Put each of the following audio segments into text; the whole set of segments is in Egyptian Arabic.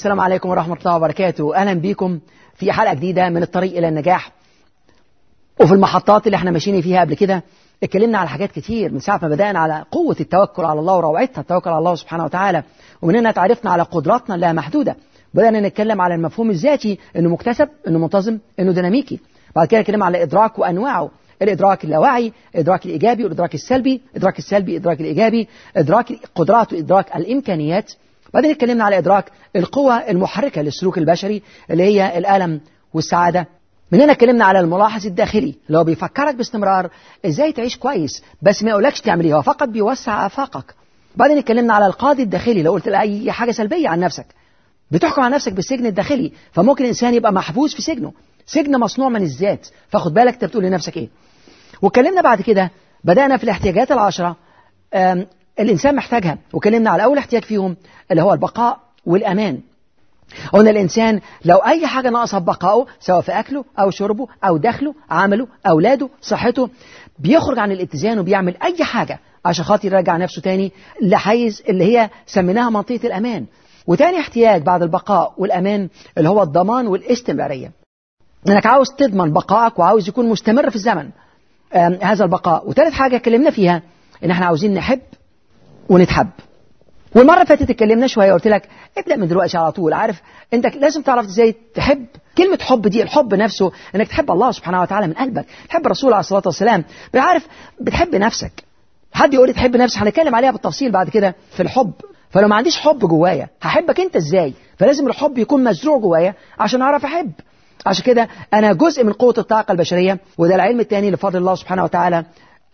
السلام عليكم ورحمة الله وبركاته أهلا بكم في حلقة جديدة من الطريق إلى النجاح وفي المحطات اللي احنا ماشيين فيها قبل كده اتكلمنا على حاجات كتير من ساعة ما بدأنا على قوة التوكل على الله وروعتها التوكل على الله سبحانه وتعالى ومن هنا تعرفنا على قدراتنا اللي محدودة بدأنا نتكلم على المفهوم الذاتي انه مكتسب انه منتظم انه ديناميكي بعد كده اتكلمنا على الادراك وانواعه الادراك اللاواعي الادراك الايجابي والادراك السلبي الادراك السلبي الادراك الايجابي ادراك القدرات وادراك الامكانيات بعدين اتكلمنا على ادراك القوى المحركه للسلوك البشري اللي هي الالم والسعاده من هنا اتكلمنا على الملاحظ الداخلي اللي هو بيفكرك باستمرار ازاي تعيش كويس بس ما يقولكش تعمل ايه هو فقط بيوسع افاقك بعدين اتكلمنا على القاضي الداخلي لو قلت اي حاجه سلبيه عن نفسك بتحكم على نفسك بالسجن الداخلي فممكن الانسان يبقى محبوس في سجنه سجن مصنوع من الذات فاخد بالك انت بتقول لنفسك ايه واتكلمنا بعد كده بدانا في الاحتياجات العشره الانسان محتاجها وكلمنا على اول احتياج فيهم اللي هو البقاء والامان قلنا الإنسان لو أي حاجة ناقصة في بقائه سواء في أكله أو شربه أو دخله عمله أولاده صحته بيخرج عن الاتزان وبيعمل أي حاجة عشان خاطر يرجع نفسه تاني لحيز اللي هي سميناها منطقة الأمان وتاني احتياج بعد البقاء والأمان اللي هو الضمان والاستمرارية انك عاوز تضمن بقائك وعاوز يكون مستمر في الزمن هذا البقاء وثالث حاجة اتكلمنا فيها ان احنا عاوزين نحب ونتحب والمره اللي فاتت اتكلمنا شويه قلت لك ابدا من دلوقتي على طول عارف انت لازم تعرف ازاي تحب كلمه حب دي الحب نفسه انك تحب الله سبحانه وتعالى من قلبك تحب الرسول عليه الصلاه والسلام عارف بتحب نفسك حد يقول لي تحب نفسك هنتكلم عليها بالتفصيل بعد كده في الحب فلو ما عنديش حب جوايا هحبك انت ازاي فلازم الحب يكون مزروع جوايا عشان اعرف احب عشان كده انا جزء من قوه الطاقه البشريه وده العلم الثاني لفضل الله سبحانه وتعالى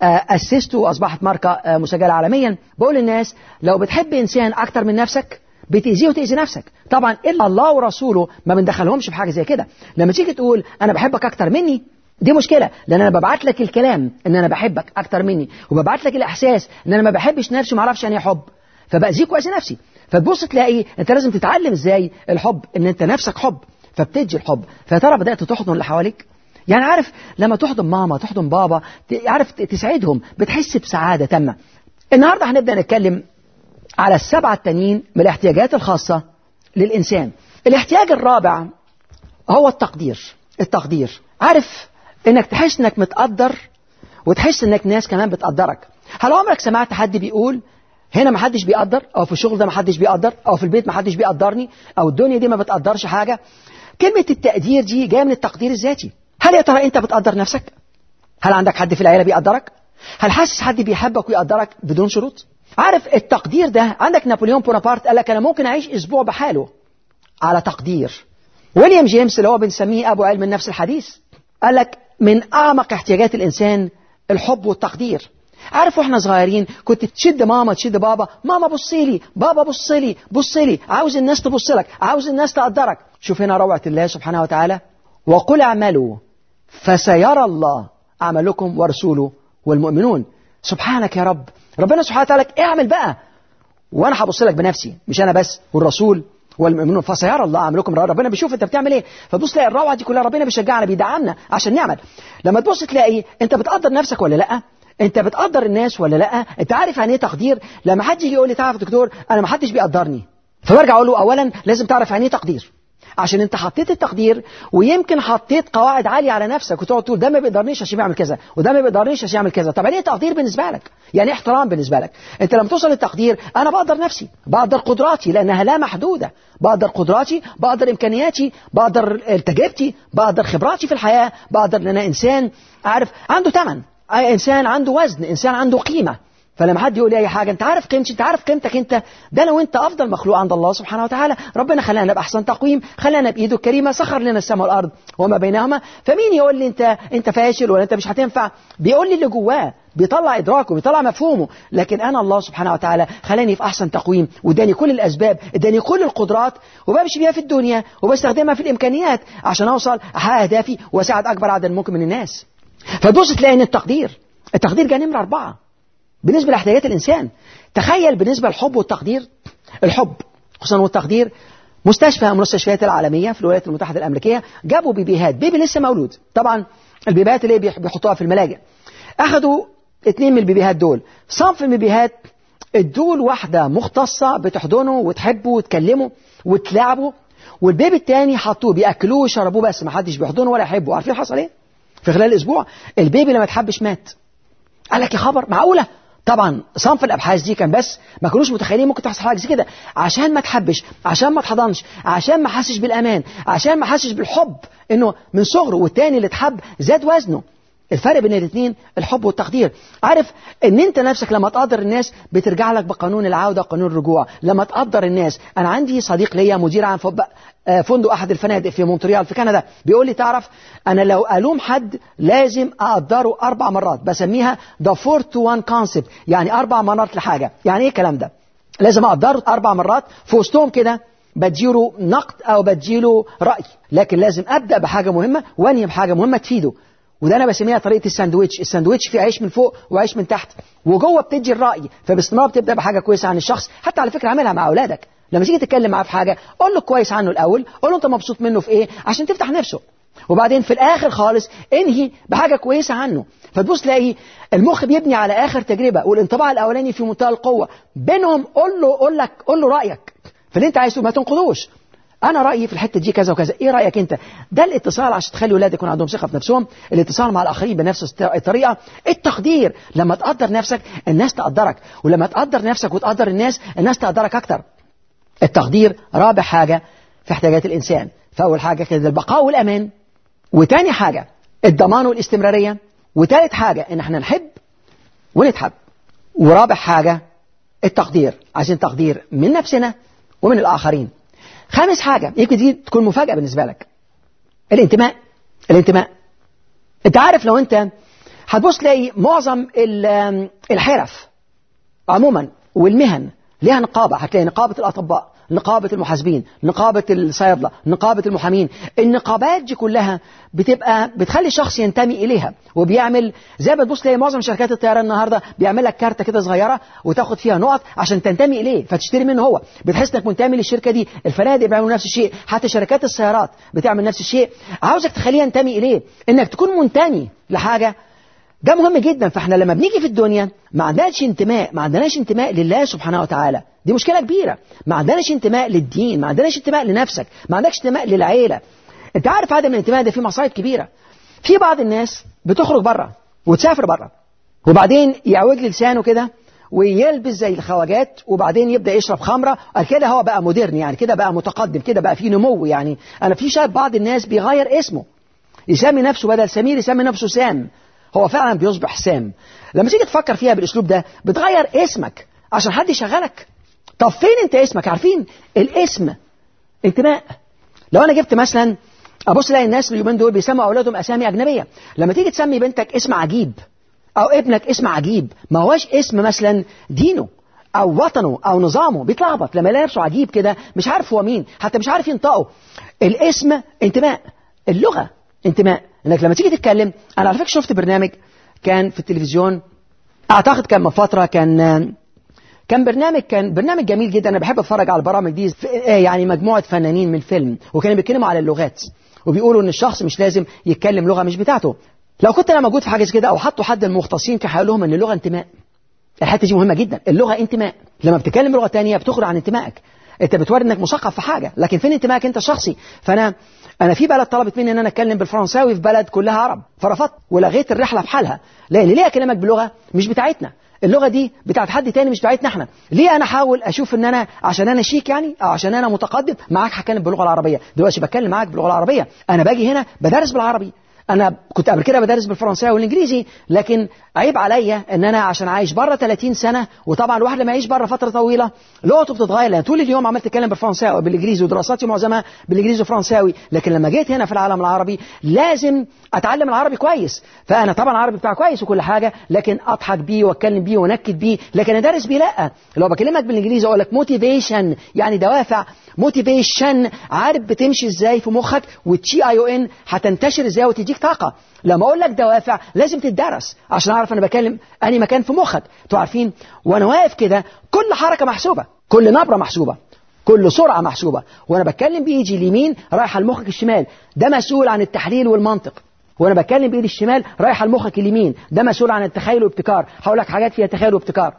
أسسته وأصبحت ماركة مسجلة عالميا بقول للناس لو بتحب إنسان أكتر من نفسك بتأذيه وتأذي نفسك طبعا إلا الله ورسوله ما بندخلهمش في حاجة زي كده لما تيجي تقول أنا بحبك أكتر مني دي مشكلة لأن أنا ببعت لك الكلام إن أنا بحبك أكتر مني وببعت لك الإحساس إن أنا ما بحبش نفسي وما أعرفش يعني حب فبأذيك وأذي نفسي فتبص تلاقي أنت لازم تتعلم إزاي الحب إن أنت نفسك حب فبتدي الحب فترى بدأت تحضن اللي حواليك يعني عارف لما تحضن ماما تحضن بابا عارف تسعدهم بتحس بسعادة تامة النهاردة هنبدأ نتكلم على السبعة التانيين من الاحتياجات الخاصة للإنسان الاحتياج الرابع هو التقدير التقدير عارف انك تحس انك متقدر وتحس انك ناس كمان بتقدرك هل عمرك سمعت حد بيقول هنا ما حدش بيقدر او في الشغل ده ما حدش بيقدر او في البيت ما حدش بيقدرني او الدنيا دي ما بتقدرش حاجة كلمة التقدير دي جاية من التقدير الذاتي هل يا ترى انت بتقدر نفسك هل عندك حد في العيله بيقدرك هل حاسس حد بيحبك ويقدرك بدون شروط عارف التقدير ده عندك نابليون بونابرت قال لك انا ممكن اعيش اسبوع بحاله على تقدير ويليام جيمس اللي هو بنسميه ابو علم النفس الحديث قال لك من اعمق احتياجات الانسان الحب والتقدير عارف واحنا صغيرين كنت تشد ماما تشد بابا ماما بصي لي بابا بص لي بص لي عاوز الناس تبص لك عاوز الناس تقدرك شوف هنا روعه الله سبحانه وتعالى وقل اعملوا فسيرى الله عملكم ورسوله والمؤمنون سبحانك يا رب ربنا سبحانه وتعالى اعمل بقى وانا هبص لك بنفسي مش انا بس والرسول والمؤمنون فسيرى الله عملكم ربنا بيشوف انت بتعمل ايه فتبص تلاقي الروعه دي كلها ربنا بيشجعنا بيدعمنا عشان نعمل لما تبص تلاقي انت بتقدر نفسك ولا لا انت بتقدر الناس ولا لا انت عارف يعني ايه تقدير لما حد يجي يقول لي تعرف دكتور انا ما حدش بيقدرني فبرجع اقول له اولا لازم تعرف يعني ايه تقدير عشان انت حطيت التقدير ويمكن حطيت قواعد عاليه على نفسك وتقعد تقول ده ما بيقدرنيش عشان يعمل كذا وده ما بيقدرنيش عشان يعمل كذا طب يعني ايه تقدير بالنسبه لك يعني ايه احترام بالنسبه لك انت لما توصل للتقدير انا بقدر نفسي بقدر قدراتي لانها لا محدوده بقدر قدراتي بقدر امكانياتي بقدر تجربتي بقدر خبراتي في الحياه بقدر ان انا انسان عارف عنده ثمن انسان عنده وزن انسان عنده قيمه فلما حد يقول لي اي حاجه انت عارف قيمتي انت عارف قيمتك انت ده لو انت افضل مخلوق عند الله سبحانه وتعالى ربنا خلانا باحسن تقويم خلانا بايده الكريمه سخر لنا السماء والارض وما بينهما فمين يقول لي انت انت فاشل ولا انت مش هتنفع بيقول لي اللي جواه بيطلع ادراكه بيطلع مفهومه لكن انا الله سبحانه وتعالى خلاني في احسن تقويم واداني كل الاسباب اداني كل القدرات وبمشي بيها في الدنيا وبستخدمها في الامكانيات عشان اوصل احقق اهدافي واساعد اكبر عدد ممكن من الناس فتبص تلاقي ان التقدير التقدير جاي نمره اربعه بالنسبة لاحتياجات الإنسان تخيل بالنسبة للحب والتقدير الحب خصوصا والتقدير مستشفى من المستشفيات العالمية في الولايات المتحدة الأمريكية جابوا بيبيهات بيبي لسه مولود طبعا البيبيهات اللي بيحطوها في الملاجئ أخذوا اثنين من البيبيهات دول صنف من البيبيهات ادوا واحدة مختصة بتحضنه وتحبه وتكلمه وتلعبه والبيبي التاني حطوه بياكلوه ويشربوه بس ما حدش بيحضنه ولا يحبه عارفين حصل ايه في خلال اسبوع البيبي لما تحبش مات قال لك يا خبر معقوله طبعا صنف الابحاث دي كان بس ما كانوش متخيلين ممكن تحصل حاجه زي كده عشان ما تحبش عشان ما تحضنش عشان ما حسش بالامان عشان ما حسش بالحب انه من صغره والتاني اللي اتحب زاد وزنه الفرق بين الاثنين الحب والتقدير عارف ان انت نفسك لما تقدر الناس بترجع لك بقانون العوده قانون الرجوع لما تقدر الناس انا عندي صديق ليا مدير عام فندق احد الفنادق في مونتريال في كندا بيقول لي تعرف انا لو الوم حد لازم اقدره اربع مرات بسميها ذا فور تو وان كونسبت يعني اربع مرات لحاجه يعني ايه الكلام ده لازم اقدره اربع مرات في وسطهم كده بديله نقد او بديله راي لكن لازم ابدا بحاجه مهمه وانهي بحاجه مهمه تفيده وده انا بسميها طريقه الساندويتش الساندويتش فيه عيش من فوق وعيش من تحت وجوه بتدي الراي فباستمرار بتبدا بحاجه كويسه عن الشخص حتى على فكره اعملها مع اولادك لما تيجي تتكلم معاه في حاجه قول له كويس عنه الاول قول له انت مبسوط منه في ايه عشان تفتح نفسه وبعدين في الاخر خالص انهي بحاجه كويسه عنه فتبص تلاقي المخ بيبني على اخر تجربه والانطباع الاولاني في منتهى القوه بينهم قول له قول لك قول له رايك في اللي انت عايزه ما تنقضوش انا رايي في الحته دي كذا وكذا ايه رايك انت ده الاتصال عشان تخلي اولادك يكون عندهم ثقه في نفسهم الاتصال مع الاخرين بنفس الطريقه التقدير لما تقدر نفسك الناس تقدرك ولما تقدر نفسك وتقدر الناس الناس تقدرك اكتر التقدير رابع حاجه في احتياجات الانسان فاول حاجه كده البقاء والامان وتاني حاجه الضمان والاستمراريه وتالت حاجه ان احنا نحب ونتحب ورابع حاجه التقدير عايزين تقدير من نفسنا ومن الاخرين خامس حاجة يمكن دي تكون مفاجأة بالنسبة لك الانتماء الانتماء انت عارف لو انت هتبص تلاقي معظم الحرف عموما والمهن ليها نقابة هتلاقي نقابة الأطباء نقابة المحاسبين نقابة الصيادلة نقابة المحامين النقابات دي كلها بتبقى بتخلي الشخص ينتمي إليها وبيعمل زي ما تبص تلاقي معظم شركات الطيران النهاردة بيعمل لك كارتة كده صغيرة وتاخد فيها نقط عشان تنتمي إليه فتشتري منه هو بتحس إنك منتمي للشركة دي الفنادق بيعملوا نفس الشيء حتى شركات السيارات بتعمل نفس الشيء عاوزك تخليه ينتمي إليه إنك تكون منتمي لحاجة ده مهم جدا فاحنا لما بنيجي في الدنيا ما عندناش انتماء ما عندناش انتماء لله سبحانه وتعالى دي مشكله كبيره ما عندناش انتماء للدين ما عندناش انتماء لنفسك ما عندكش انتماء للعيله انت عارف عدم الانتماء ده فيه مصايب كبيره في بعض الناس بتخرج بره وتسافر بره وبعدين يعوج لي لسانه كده ويلبس زي الخواجات وبعدين يبدا يشرب خمره كده هو بقى مودرن يعني كده بقى متقدم كده بقى فيه نمو يعني انا في شايف بعض الناس بيغير اسمه يسمي نفسه بدل سمير يسمي نفسه سام هو فعلا بيصبح سام لما تيجي تفكر فيها بالاسلوب ده بتغير اسمك عشان حد يشغلك طب فين انت اسمك عارفين الاسم انتماء لو انا جبت مثلا ابص الاقي الناس اليومين دول بيسموا اولادهم اسامي اجنبيه لما تيجي تسمي بنتك اسم عجيب او ابنك اسم عجيب ما هوش اسم مثلا دينه او وطنه او نظامه بيتلخبط لما يلاقي نفسه عجيب كده مش عارف هو مين حتى مش عارف ينطقه الاسم انتماء اللغه انتماء انك لما تيجي تتكلم انا على فكره شفت برنامج كان في التلفزيون اعتقد كان من فتره كان كان برنامج كان برنامج جميل جدا انا بحب اتفرج على البرامج دي يعني مجموعه فنانين من فيلم وكانوا بيتكلموا على اللغات وبيقولوا ان الشخص مش لازم يتكلم لغه مش بتاعته لو كنت انا موجود في حاجه زي كده او حطوا حد المختصين كان هيقول لهم ان اللغه انتماء الحته دي مهمه جدا اللغه انتماء لما بتتكلم لغه ثانيه بتخرج عن انتمائك انت بتوري انك مثقف في حاجه لكن فين انتمائك انت الشخصي فانا انا في بلد طلبت مني ان انا اتكلم بالفرنساوي في بلد كلها عرب فرفضت ولغيت الرحله في حالها لان ليه اكلمك بلغه مش بتاعتنا اللغه دي بتاعت حد تاني مش بتاعتنا احنا ليه انا احاول اشوف ان انا عشان انا شيك يعني او عشان انا متقدم معاك هتكلم باللغه العربيه دلوقتي بتكلم معاك باللغه العربيه انا باجي هنا بدرس بالعربي انا كنت قبل كده بدرس بالفرنساوي والانجليزي لكن عيب عليا ان انا عشان عايش بره 30 سنه وطبعا الواحد لما يعيش بره فتره طويله لغته بتتغير لان طول اليوم عمال اتكلم بالفرنساوي بالانجليزي ودراساتي معظمها بالانجليزي وفرنساوي لكن لما جيت هنا في العالم العربي لازم اتعلم العربي كويس فانا طبعا العربي بتاعي كويس وكل حاجه لكن اضحك بيه واتكلم بيه وانكد بيه لكن ادرس بيه لا لو بكلمك بالانجليزي اقول لك موتيفيشن يعني دوافع موتيفيشن عارف بتمشي ازاي في مخك والتي اي او ان هتنتشر ازاي وتديك طاقه لما اقول لك دوافع لازم تدرس عشان اعرف انا بكلم اني مكان في مخك انتوا عارفين وانا واقف كده كل حركه محسوبه كل نبره محسوبه كل سرعه محسوبه وانا بتكلم بايدي اليمين رايحه لمخك الشمال ده مسؤول عن التحليل والمنطق وانا بتكلم بايدي الشمال رايحه لمخك اليمين ده مسؤول عن التخيل والابتكار هقول لك حاجات فيها تخيل وابتكار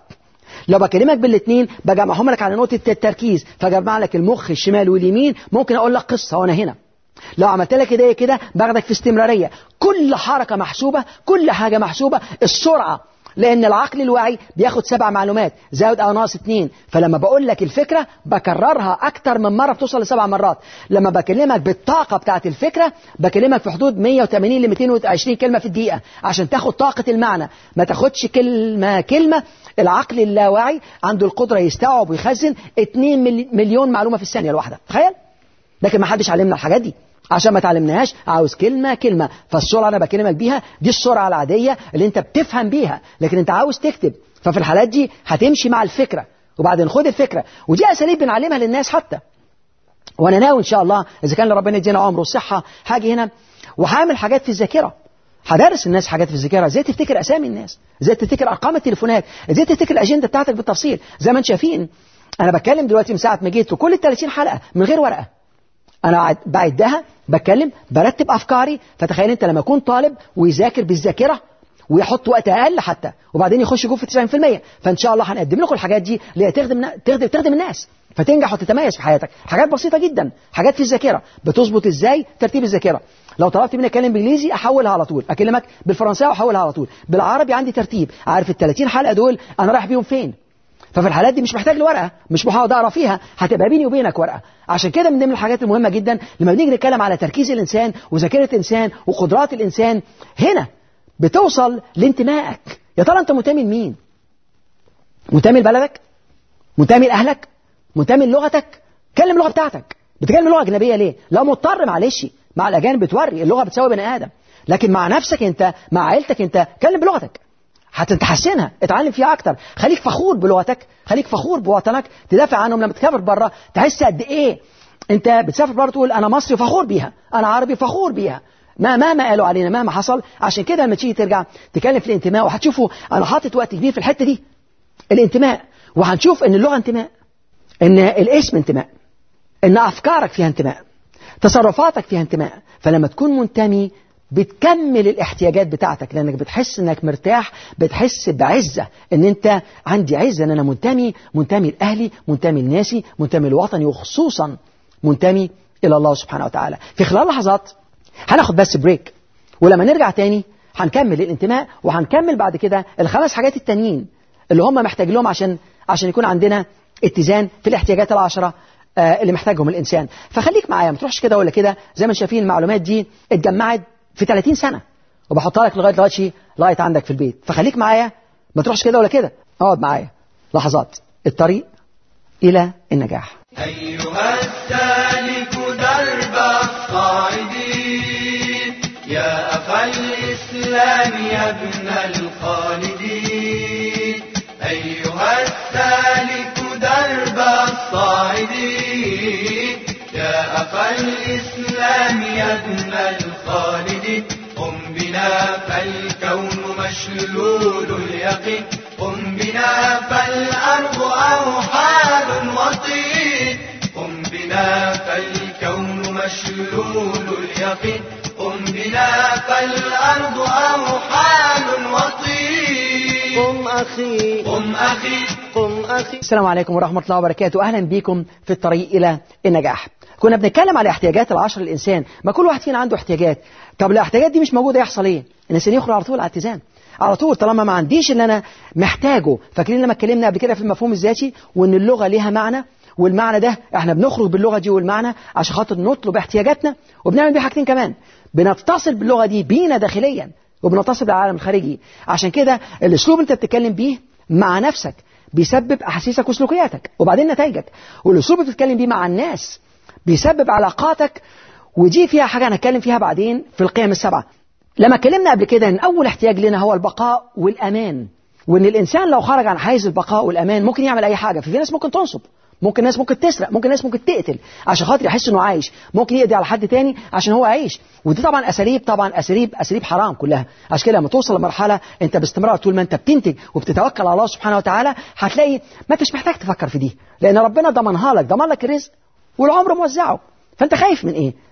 لو بكلمك بالاثنين بجمعهم لك على نقطة التركيز فجمع لك المخ الشمال واليمين ممكن أقول لك قصة وأنا هنا لو عملت لك ايديا كده باخدك في استمرارية كل حركة محسوبة كل حاجة محسوبة السرعة لأن العقل الواعي بياخد سبع معلومات زائد أو ناقص اتنين فلما بقول لك الفكرة بكررها أكتر من مرة بتوصل لسبع مرات لما بكلمك بالطاقة بتاعت الفكرة بكلمك في حدود 180 ل 220 كلمة في الدقيقة عشان تاخد طاقة المعنى ما تاخدش كلمة كلمة العقل اللاواعي عنده القدرة يستوعب ويخزن 2 مليون معلومة في الثانية الواحدة تخيل لكن ما حدش علمنا الحاجات دي عشان ما تعلمناهاش عاوز كلمة كلمة فالسرعة أنا بكلمك بيها دي السرعة العادية اللي أنت بتفهم بيها لكن أنت عاوز تكتب ففي الحالات دي هتمشي مع الفكرة وبعدين خد الفكرة ودي أساليب بنعلمها للناس حتى وأنا ناوي إن شاء الله إذا كان ربنا يدينا عمر وصحة هاجي هنا وهعمل حاجات في الذاكرة هدرس الناس حاجات في الذاكرة ازاي تفتكر اسامي الناس ازاي تفتكر ارقام التليفونات ازاي تفتكر الاجنده بتاعتك بالتفصيل زي ما انتم شايفين انا بتكلم دلوقتي من ساعه ما جيت وكل ال 30 حلقه من غير ورقه انا بعدها بتكلم برتب افكاري فتخيل انت لما يكون طالب ويذاكر بالذاكره ويحط وقت اقل حتى وبعدين يخش جوه في 90% فان شاء الله هنقدم لكم الحاجات دي اللي هي تخدم تخدم تخدم الناس فتنجح وتتميز في حياتك حاجات بسيطه جدا حاجات في الذاكره بتظبط ازاي ترتيب الذاكره لو طلبت مني اتكلم بالانجليزي احولها على طول اكلمك بالفرنساوي احولها على طول بالعربي عندي ترتيب عارف ال 30 حلقه دول انا رايح بيهم فين ففي الحالات دي مش محتاج لورقه مش محاضره اقرا فيها هتبقى بيني وبينك ورقه عشان كده من ضمن الحاجات المهمه جدا لما بنيجي نتكلم على تركيز الانسان وذاكره الانسان وقدرات الانسان هنا بتوصل لانتمائك يا ترى انت منتمي لمين منتمي لبلدك منتمي لاهلك منتمي للغتك كلم اللغه بتاعتك بتكلم لغه اجنبيه ليه لا مضطر معلش مع الاجانب بتوري اللغه بتساوي بني ادم لكن مع نفسك انت مع عيلتك انت كلم بلغتك هتتحسنها اتعلم فيها اكتر خليك فخور بلغتك خليك فخور بوطنك تدافع عنهم لما تسافر بره تحس قد ايه انت بتسافر بره تقول انا مصري فخور بيها انا عربي فخور بيها ما مهما قالوا علينا مهما حصل عشان كده لما تيجي ترجع تتكلم في الانتماء وهتشوفوا انا حاطط وقت كبير في الحته دي الانتماء وهنشوف ان اللغه انتماء ان الاسم انتماء ان افكارك فيها انتماء تصرفاتك فيها انتماء فلما تكون منتمي بتكمل الاحتياجات بتاعتك لانك بتحس انك مرتاح بتحس بعزه ان انت عندي عزه ان انا منتمي منتمي لاهلي منتمي لناسي منتمي لوطني وخصوصا منتمي الى الله سبحانه وتعالى في خلال لحظات هناخد بس بريك ولما نرجع تاني هنكمل الانتماء وهنكمل بعد كده الخمس حاجات التانيين اللي هم محتاج لهم عشان عشان يكون عندنا اتزان في الاحتياجات العشره اللي محتاجهم الانسان فخليك معايا ما تروحش كده ولا كده زي ما شايفين المعلومات دي اتجمعت في 30 سنة وبحطها لك لغاية دلوقتي لغاية عندك في البيت فخليك معايا ما تروحش كده ولا كده اقعد معايا لحظات الطريق إلى النجاح أيها السالك درب الصاعدين يا أخا الإسلام يا ابن الخالدين أيها السالك درب الصاعدين يا أخا الإسلام يا ابن الخالد قم بنا فالكون مشلول اليقين قم بنا فالأرض أوحال وطين قم بنا فالكون مشلول اليقين قم بنا فالأرض أوحال وطين قم أخي قم أخي قم أخي السلام عليكم ورحمة الله وبركاته أهلا بكم في الطريق إلى النجاح كنا بنتكلم على احتياجات العشر للإنسان ما كل واحد فينا عنده احتياجات طب الاحتياجات دي مش موجودة يحصل إيه الإنسان يخرج على طول على الاتزان على طول طالما ما عنديش اللي أنا محتاجه فاكرين لما اتكلمنا قبل كده في المفهوم الذاتي وإن اللغة ليها معنى والمعنى ده احنا بنخرج باللغة دي والمعنى عشان خاطر نطلب احتياجاتنا وبنعمل بيه حاجتين كمان بنتصل باللغة دي بينا داخليا وبنتصل بالعالم الخارجي عشان كده الاسلوب اللي انت بتتكلم بيه مع نفسك بيسبب احاسيسك وسلوكياتك وبعدين نتائجك والاسلوب اللي بتتكلم بيه مع الناس بيسبب علاقاتك ودي فيها حاجة هنتكلم فيها بعدين في القيم السبعة لما اتكلمنا قبل كده ان اول احتياج لنا هو البقاء والامان وان الانسان لو خرج عن حيز البقاء والامان ممكن يعمل اي حاجه في ناس ممكن تنصب ممكن ناس ممكن تسرق ممكن ناس ممكن تقتل عشان خاطر يحس انه عايش ممكن يقضي على حد تاني عشان هو عايش ودي طبعا اساليب طبعا اساليب اساليب حرام كلها عشان كده لما توصل لمرحله انت باستمرار طول ما انت بتنتج وبتتوكل على الله سبحانه وتعالى هتلاقي ما انتش محتاج تفكر في دي لان ربنا ضمنها لك ضمن لك الرزق والعمر موزعه فانت خايف من ايه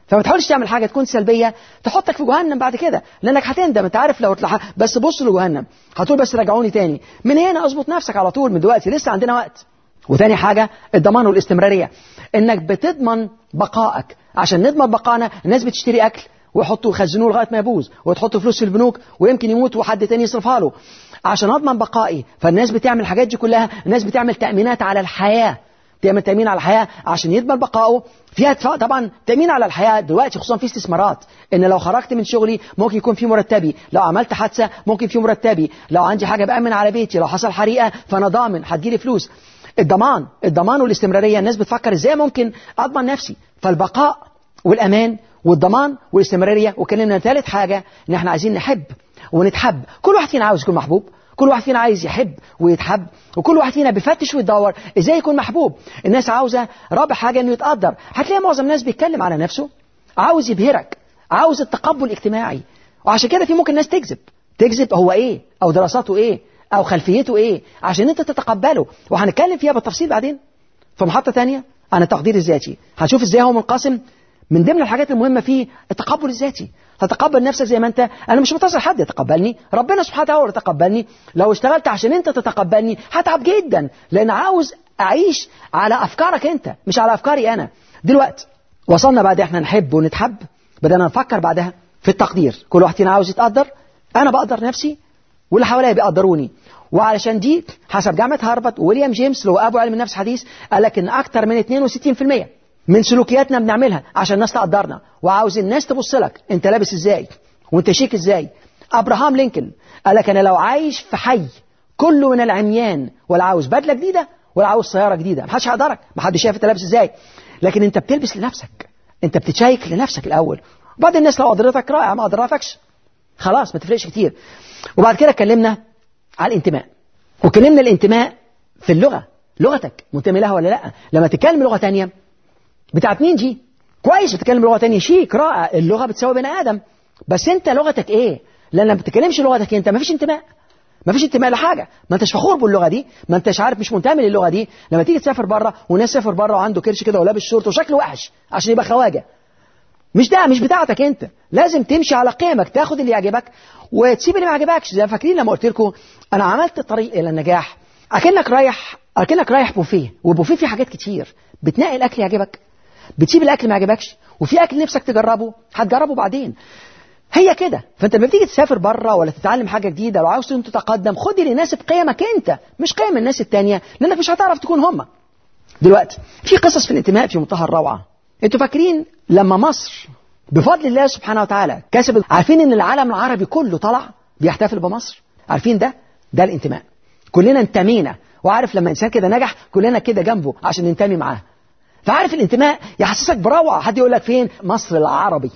فما تحاولش تعمل حاجه تكون سلبيه تحطك في جهنم بعد كده لانك هتندم انت عارف لو اتلح... بس بص لجهنم هتقول بس رجعوني تاني من هنا اظبط نفسك على طول من دلوقتي لسه عندنا وقت وتاني حاجه الضمان والاستمراريه انك بتضمن بقائك عشان نضمن بقائنا الناس بتشتري اكل ويحطوا يخزنوه لغايه ما يبوظ وتحطوا فلوس في البنوك ويمكن يموت وحد تاني يصرفها له عشان اضمن بقائي فالناس بتعمل الحاجات دي كلها الناس بتعمل تامينات على الحياه تعمل تامين على الحياه عشان يضمن بقائه فيها اتفاق طبعا تامين على الحياه دلوقتي خصوصا في استثمارات ان لو خرجت من شغلي ممكن يكون في مرتبي لو عملت حادثه ممكن في مرتبي لو عندي حاجه بامن على بيتي لو حصل حريقه فانا ضامن هتجيلي فلوس الضمان الضمان والاستمراريه الناس بتفكر ازاي ممكن اضمن نفسي فالبقاء والامان والضمان والاستمراريه وكلمنا ثالث حاجه ان احنا عايزين نحب ونتحب كل واحد فينا عاوز يكون محبوب كل واحد فينا عايز يحب ويتحب وكل واحد فينا بيفتش ويدور ازاي يكون محبوب الناس عاوزه رابع حاجه انه يتقدر هتلاقي معظم الناس بيتكلم على نفسه عاوز يبهرك عاوز التقبل الاجتماعي وعشان كده في ممكن ناس تكذب تكذب هو ايه او دراساته ايه او خلفيته ايه عشان انت تتقبله وهنتكلم فيها بالتفصيل بعدين في محطه ثانيه عن التقدير الذاتي هنشوف ازاي هو منقسم من ضمن الحاجات المهمه فيه التقبل الذاتي تتقبل نفسك زي ما انت انا مش منتظر حد يتقبلني ربنا سبحانه وتعالى يتقبلني لو اشتغلت عشان انت تتقبلني هتعب جدا لان عاوز اعيش على افكارك انت مش على افكاري انا دلوقتي وصلنا بعد احنا نحب ونتحب بدأنا نفكر بعدها في التقدير كل واحد فينا عاوز يتقدر انا بقدر نفسي واللي حواليا بيقدروني وعلشان دي حسب جامعة هارفارد ويليام جيمس اللي هو أبو علم النفس حديث قال لك إن أكتر من 62% من سلوكياتنا بنعملها عشان الناس تقدرنا وعاوز الناس تبص لك أنت لابس إزاي وأنت شيك إزاي أبراهام لينكولن قال لك أنا لو عايش في حي كله من العميان ولا عاوز بدلة جديدة ولا عاوز سيارة جديدة محدش هيقدرك محدش شايف أنت لابس إزاي لكن أنت بتلبس لنفسك أنت بتتشيك لنفسك الأول وبعد الناس لو قدرتك رائع ما قدرتكش خلاص ما تفرقش كتير وبعد كده اتكلمنا على الانتماء وكلمنا الانتماء في اللغة لغتك منتمي لها ولا لا لما تتكلم لغة تانية بتاعت مين دي كويس تتكلم لغة تانية شيك رائع اللغة بتساوي بني آدم بس انت لغتك ايه لان لما بتتكلمش لغتك انت ما فيش انتماء ما فيش انتماء لحاجه ما انتش فخور باللغه دي ما انتش عارف مش منتمي للغه دي لما تيجي تسافر بره وناس سافر بره وعنده كرش كده ولابس شورت وشكله وحش عشان يبقى خواجه مش ده مش بتاعتك انت لازم تمشي على قيمك تاخد اللي يعجبك وتسيب اللي ما يعجبكش زي فاكرين لما قلت لكم انا عملت الطريق الى النجاح اكنك رايح اكنك رايح بوفيه والبوفيه فيه حاجات كتير بتنقي الاكل يعجبك بتسيب الاكل ما يعجبكش وفي اكل نفسك تجربه هتجربه بعدين هي كده فانت لما بتيجي تسافر بره ولا تتعلم حاجه جديده لو عاوز تتقدم خد اللي يناسب قيمك انت مش قيم الناس التانية لانك مش هتعرف تكون هم دلوقتي في قصص في الانتماء في منتهى الروعه انتوا فاكرين لما مصر بفضل الله سبحانه وتعالى كسبت عارفين ان العالم العربي كله طلع بيحتفل بمصر عارفين ده ده الانتماء كلنا انتمينا وعارف لما انسان كده نجح كلنا كده جنبه عشان ننتمي معاه فعارف الانتماء يحسسك بروعه حد يقول لك فين مصر العربي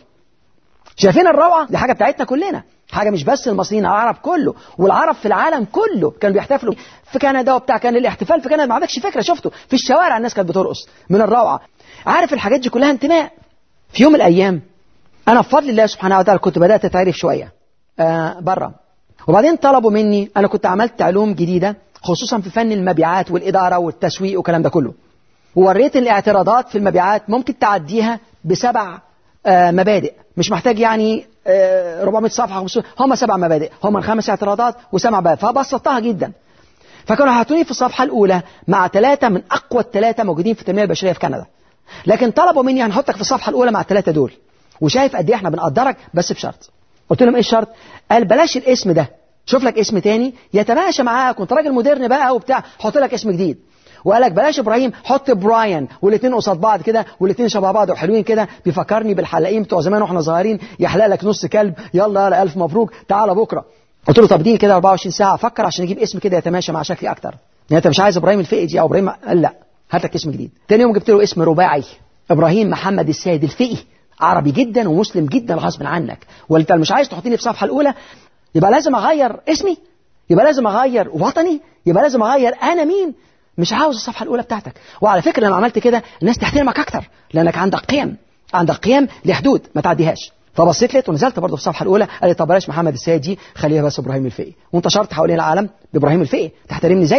شايفين الروعه دي حاجه بتاعتنا كلنا حاجه مش بس المصريين العرب كله والعرب في العالم كله كانوا بيحتفلوا في كندا وبتاع كان الاحتفال في كندا ما عندكش فكره شفته في الشوارع الناس كانت بترقص من الروعه عارف الحاجات دي كلها انتماء في يوم من الايام انا بفضل الله سبحانه وتعالى كنت بدات اتعرف شويه آه بره وبعدين طلبوا مني انا كنت عملت علوم جديده خصوصا في فن المبيعات والاداره والتسويق والكلام ده كله ووريت الاعتراضات في المبيعات ممكن تعديها بسبع آه مبادئ مش محتاج يعني آه 400 صفحه هم سبع مبادئ هم خمس اعتراضات وسبع مبادئ فبسطتها جدا فكانوا حاطوني في الصفحه الاولى مع ثلاثه من اقوى الثلاثه موجودين في التنميه البشريه في كندا لكن طلبوا مني هنحطك في الصفحه الاولى مع الثلاثه دول وشايف قد ايه احنا بنقدرك بس بشرط قلت لهم ايه الشرط قال بلاش الاسم ده شوف لك اسم تاني يتماشى معاك وانت راجل مودرن بقى وبتاع حط لك اسم جديد وقال لك بلاش ابراهيم حط براين والاثنين قصاد بعض كده والاثنين شبه بعض وحلوين كده بيفكرني بالحلاقين بتوع زمان واحنا صغيرين يحلق لك نص كلب يلا يلا الف مبروك تعالى بكره قلت له طب دي كده 24 ساعه افكر عشان اجيب اسم كده يتماشى مع شكلي اكتر يعني انت مش عايز ابراهيم الفقي دي او ابراهيم قال لا هات لك اسم جديد تاني يوم جبت له اسم رباعي ابراهيم محمد السيد الفقي عربي جدا ومسلم جدا غصب عنك وانت مش عايز تحطيني في الصفحه الاولى يبقى لازم اغير اسمي يبقى لازم اغير وطني يبقى لازم اغير انا مين مش عاوز الصفحه الاولى بتاعتك وعلى فكره لما عملت كده الناس تحترمك اكتر لانك عندك قيم عندك قيم لحدود ما تعديهاش فبصيت لقيت ونزلت برضه في الصفحه الاولى قال لي طب بلاش محمد السيد دي خليها بس ابراهيم الفقي وانتشرت حوالين العالم بابراهيم الفقي تحترمني زي ما انا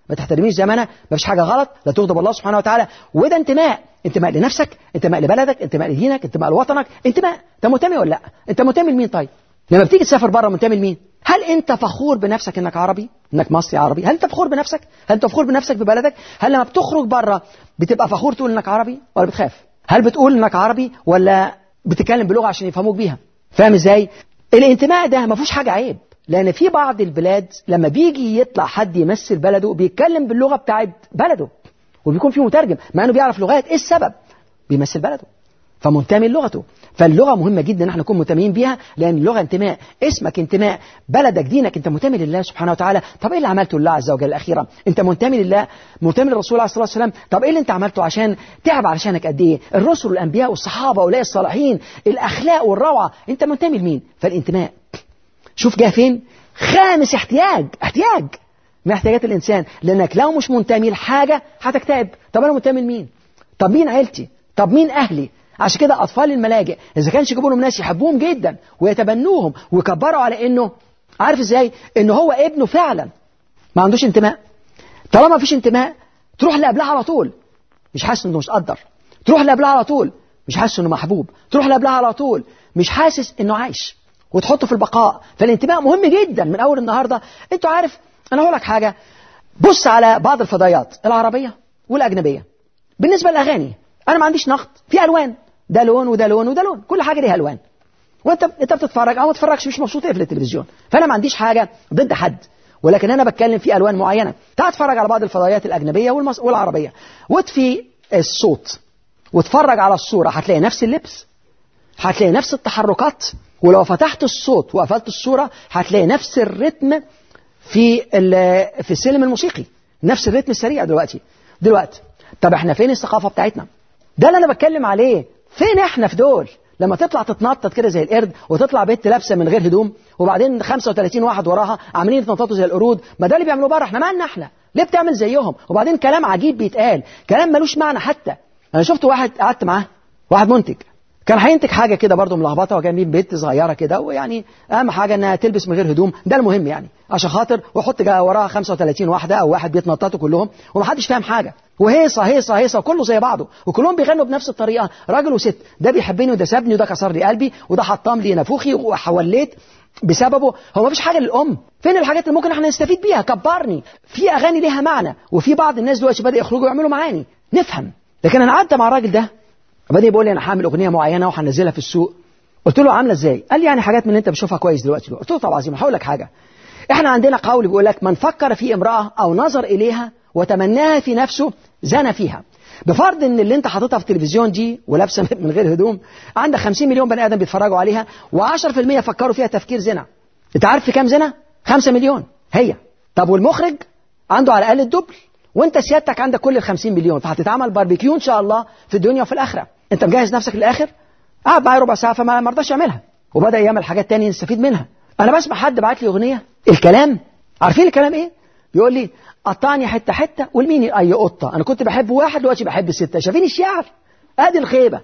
ما تحترميش زي ما انا ما فيش حاجه غلط لا تغضب الله سبحانه وتعالى وده انتماء انتماء لنفسك انتماء لبلدك انتماء لدينك انتماء لوطنك انتماء انت منتمي ولا لا انت منتمي لمين طيب لما بتيجي تسافر بره منتمي لمين هل انت فخور بنفسك انك عربي انك مصري عربي هل انت فخور بنفسك هل انت فخور بنفسك في بلدك هل لما بتخرج بره بتبقى فخور تقول انك عربي ولا بتخاف هل بتقول انك عربي ولا بتتكلم بلغه عشان يفهموك بيها فاهم ازاي الانتماء ده ما فيهوش حاجه عيب لان في بعض البلاد لما بيجي يطلع حد يمثل بلده بيتكلم باللغه بتاعت بلده وبيكون في مترجم مع انه بيعرف لغات ايه السبب بيمثل بلده فمنتمي لغته فاللغه مهمه جدا ان احنا نكون منتميين بيها لان اللغه انتماء اسمك انتماء بلدك دينك انت منتمي لله سبحانه وتعالى طب ايه اللي عملته لله عز وجل الاخيره انت منتمي لله منتمي للرسول عليه الصلاه والسلام طب ايه اللي انت عملته عشان تعب علشانك قد ايه الرسل والانبياء والصحابه واولياء الصالحين الاخلاق والروعه انت منتمي لمين فالانتماء شوف جه فين خامس احتياج احتياج من احتياجات الانسان لانك لو مش منتمي لحاجه هتكتئب طب انا منتمي لمين طب مين عيلتي طب مين اهلي عشان كده اطفال الملاجئ اذا كانش يجيبوا لهم ناس يحبوهم جدا ويتبنوهم ويكبروا على انه عارف ازاي ان هو ابنه فعلا ما عندوش انتماء طالما ما فيش انتماء تروح لقبلها على طول مش حاسس انه مش قدر تروح لقبلها على طول مش حاسس انه محبوب تروح لقبلها على طول مش حاسس انه عايش وتحطه في البقاء فالانتماء مهم جدا من اول النهارده انتوا عارف انا هقول لك حاجه بص على بعض الفضائيات العربيه والاجنبيه بالنسبه للاغاني انا ما عنديش نقد في الوان ده لون وده لون وده لون كل حاجه ليها الوان وانت انت بتتفرج او ما تتفرجش مش مبسوط ايه في التلفزيون فانا ما عنديش حاجه ضد حد ولكن انا بتكلم في الوان معينه تعال اتفرج على بعض الفضائيات الاجنبيه والمص... والعربيه واطفي الصوت واتفرج على الصوره هتلاقي نفس اللبس هتلاقي نفس التحركات ولو فتحت الصوت وقفلت الصوره هتلاقي نفس الريتم في في السلم الموسيقي نفس الريتم السريع دلوقتي دلوقتي طب احنا فين الثقافه بتاعتنا ده اللي انا بتكلم عليه فين احنا في دول لما تطلع تتنطط كده زي القرد وتطلع بنت لابسه من غير هدوم وبعدين 35 واحد وراها عاملين يتنططوا زي القرود ما ده اللي بيعملوه بره احنا مالنا احنا ليه بتعمل زيهم وبعدين كلام عجيب بيتقال كلام ملوش معنى حتى انا شفت واحد قعدت معاه واحد منتج كان هينتج حاجه كده برضه ملخبطه وجايبين بنت صغيره كده ويعني اهم حاجه انها تلبس من غير هدوم ده المهم يعني عشان خاطر واحط وراها 35 واحده او واحد بيتنططوا كلهم ومحدش فاهم حاجه وهيصه هيصه هيصه كله زي بعضه وكلهم بيغنوا بنفس الطريقه راجل وست ده بيحبني وده سابني وده كسر لي قلبي وده حطم لي نافوخي وحوليت بسببه هو مفيش حاجه للام فين الحاجات اللي ممكن احنا نستفيد بيها كبرني في اغاني ليها معنى وفي بعض الناس دلوقتي بدا يخرجوا يعملوا معاني نفهم لكن انا قعدت مع الراجل ده بدا بيقول لي انا هعمل اغنيه معينه وهنزلها في السوق قلت له عامله ازاي قال لي يعني حاجات من اللي انت بتشوفها كويس دلوقتي قلت له طب عظيم هقول لك حاجه احنا عندنا قول بيقول لك من فكر في امراه او نظر اليها وتمناها في نفسه زنى فيها بفرض ان اللي انت حاططها في التلفزيون دي ولابسه من غير هدوم عندك 50 مليون بني ادم بيتفرجوا عليها و10% فكروا فيها تفكير زنا انت عارف في كام زنا 5 مليون هي طب والمخرج عنده على الاقل الدبل وانت سيادتك عندك كل ال 50 مليون فهتتعمل باربيكيو ان شاء الله في الدنيا وفي الاخره انت مجهز نفسك للاخر قعد معايا ربع ساعه فما ما رضاش يعملها وبدا يعمل حاجات تانية نستفيد منها انا بسمع حد بعت لي اغنيه الكلام عارفين الكلام ايه بيقول لي قطعني حته حته والمين اي قطه انا كنت بحب واحد دلوقتي بحب سته شايفين الشعر ادي الخيبه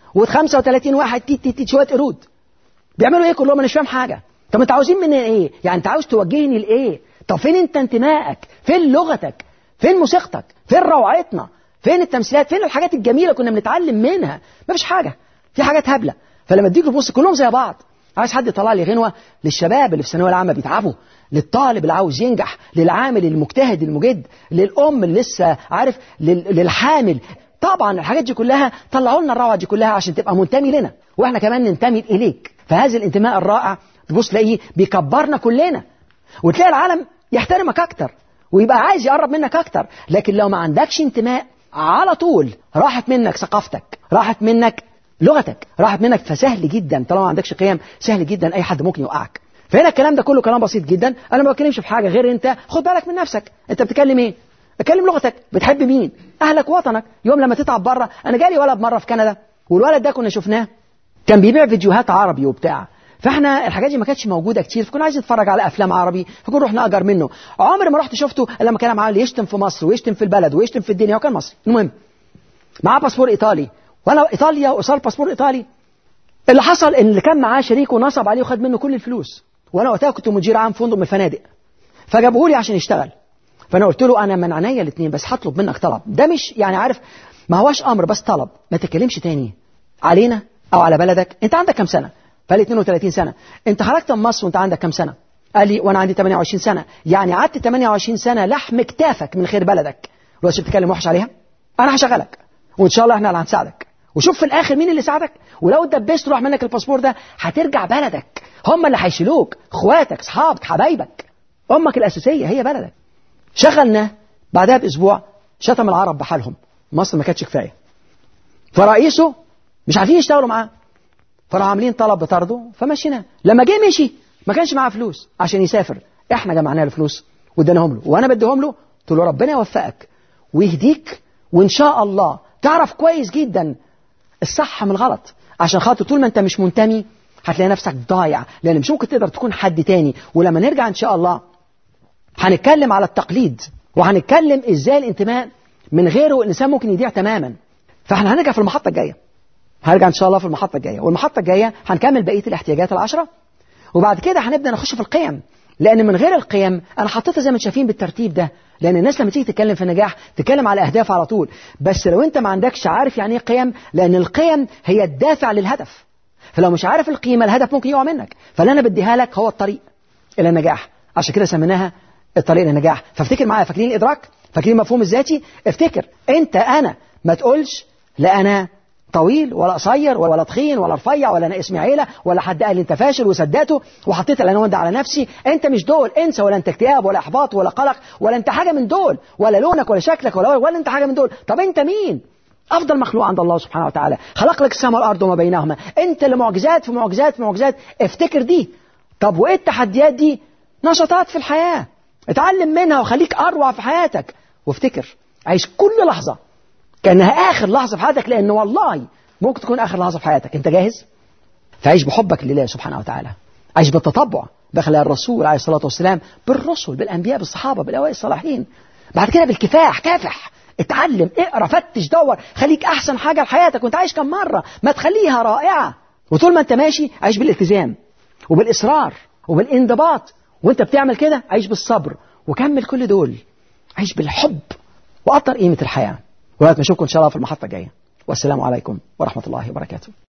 و35 واحد تيت تيت تيت شويه قرود بيعملوا ايه كلهم انا مش فاهم حاجه طب انت عاوزين مني ايه يعني انت عاوز توجهني لايه طب فين انت انتمائك فين لغتك فين موسيقتك فين روعتنا فين التمثيلات فين الحاجات الجميله كنا بنتعلم منها مفيش حاجه في حاجات هبله فلما تيجي تبص كلهم زي بعض عايز حد يطلع لي غنوه للشباب اللي في الثانويه العامه بيتعبوا للطالب اللي عاوز ينجح للعامل المجتهد المجد للام اللي لسه عارف للحامل طبعا الحاجات دي كلها طلعوا لنا الروعه دي كلها عشان تبقى منتمي لنا واحنا كمان ننتمي اليك فهذا الانتماء الرائع تبص تلاقيه بيكبرنا كلنا وتلاقي العالم يحترمك اكتر ويبقى عايز يقرب منك اكتر لكن لو ما عندكش انتماء على طول راحت منك ثقافتك راحت منك لغتك راحت منك فسهل جدا طالما ما عندكش قيم سهل جدا اي حد ممكن يوقعك فهنا الكلام ده كله كلام بسيط جدا انا ما بتكلمش في حاجه غير انت خد بالك من نفسك انت بتتكلم ايه اتكلم لغتك بتحب مين اهلك وطنك يوم لما تتعب بره انا جالي ولد مره في كندا والولد ده كنا شفناه كان بيبيع فيديوهات عربي وبتاع فاحنا الحاجات دي ما كانتش موجوده كتير فكنا عايز نتفرج على افلام عربي فكنا رحنا اجر منه عمري ما رحت شفته الا لما كان معاه يشتم في مصر ويشتم في البلد ويشتم في الدنيا وكان مصري المهم معاه باسبور ايطالي وانا ايطاليا وصار باسبور ايطالي اللي حصل ان اللي كان معاه شريكه نصب عليه وخد منه كل الفلوس وانا وقتها كنت مدير عام فندق من الفنادق فجابوه لي عشان يشتغل فانا قلت له انا من عينيا الاثنين بس هطلب منك طلب ده مش يعني عارف ما هواش امر بس طلب ما تتكلمش تاني علينا او على بلدك انت عندك كام سنه فقال لي 32 سنه انت خرجت من مصر وانت عندك كام سنه قال لي وانا عندي 28 سنه يعني قعدت 28 سنه لحم كتافك من خير بلدك دلوقتي بتتكلم وحش عليها انا هشغلك وان شاء الله احنا اللي هنساعدك وشوف في الاخر مين اللي ساعدك ولو اتدبست راح منك الباسبور ده هترجع بلدك هم اللي هيشيلوك اخواتك اصحابك حبايبك امك الاساسيه هي بلدك شغلنا بعدها باسبوع شتم العرب بحالهم مصر ما كانتش كفايه فرئيسه مش عارفين يشتغلوا معاه فراحوا عاملين طلب بطرده فمشيناه لما جه مشي ما كانش معاه فلوس عشان يسافر احنا جمعنا له فلوس واديناهم له وانا بديهم له قلت له ربنا يوفقك ويهديك وان شاء الله تعرف كويس جدا الصح من الغلط عشان خاطر طول ما انت مش منتمي هتلاقي نفسك ضايع لان مش ممكن تقدر تكون حد تاني ولما نرجع ان شاء الله هنتكلم على التقليد وهنتكلم ازاي الانتماء من غيره الانسان ممكن يضيع تماما فاحنا هنرجع في المحطه الجايه هرجع ان شاء الله في المحطه الجايه والمحطه الجايه هنكمل بقيه الاحتياجات العشره وبعد كده هنبدا نخش في القيم لان من غير القيم انا حطيتها زي ما انتم شايفين بالترتيب ده لان الناس لما تيجي تتكلم في النجاح تتكلم على اهداف على طول بس لو انت ما عندكش عارف يعني ايه قيم لان القيم هي الدافع للهدف فلو مش عارف القيمه الهدف ممكن يقع منك فاللي انا بديها لك هو الطريق الى النجاح عشان كده سميناها الطريق للنجاح فافتكر معايا فاكرين الادراك فاكرين المفهوم الذاتي افتكر انت انا ما تقولش لا انا طويل ولا قصير ولا تخين ولا رفيع ولا انا اسمي عيله ولا حد قال لي انت فاشل وصدقته وحطيت العنوان ده على نفسي انت مش دول انسى ولا انت اكتئاب ولا احباط ولا قلق ولا انت حاجه من دول ولا لونك ولا شكلك ولا ولا انت حاجه من دول طب انت مين افضل مخلوق عند الله سبحانه وتعالى خلق لك السماء والارض وما بينهما انت اللي معجزات في معجزات في معجزات افتكر دي طب وايه التحديات دي نشاطات في الحياه اتعلم منها وخليك اروع في حياتك وافتكر عيش كل لحظه كانها اخر لحظه في حياتك لان والله ممكن تكون اخر لحظه في حياتك انت جاهز فعيش بحبك لله سبحانه وتعالى عيش بالتطبع بخلاء الرسول عليه الصلاه والسلام بالرسل بالانبياء بالصحابه بالاوائل الصالحين بعد كده بالكفاح كافح اتعلم اقرا فتش دور خليك احسن حاجه لحياتك وانت عايش كم مره ما تخليها رائعه وطول ما انت ماشي عيش بالالتزام وبالاصرار وبالانضباط وانت بتعمل كده عيش بالصبر وكمل كل دول عيش بالحب وقدر قيمه الحياه ولغايه ما اشوفكم ان شاء الله في المحطه الجايه والسلام عليكم ورحمه الله وبركاته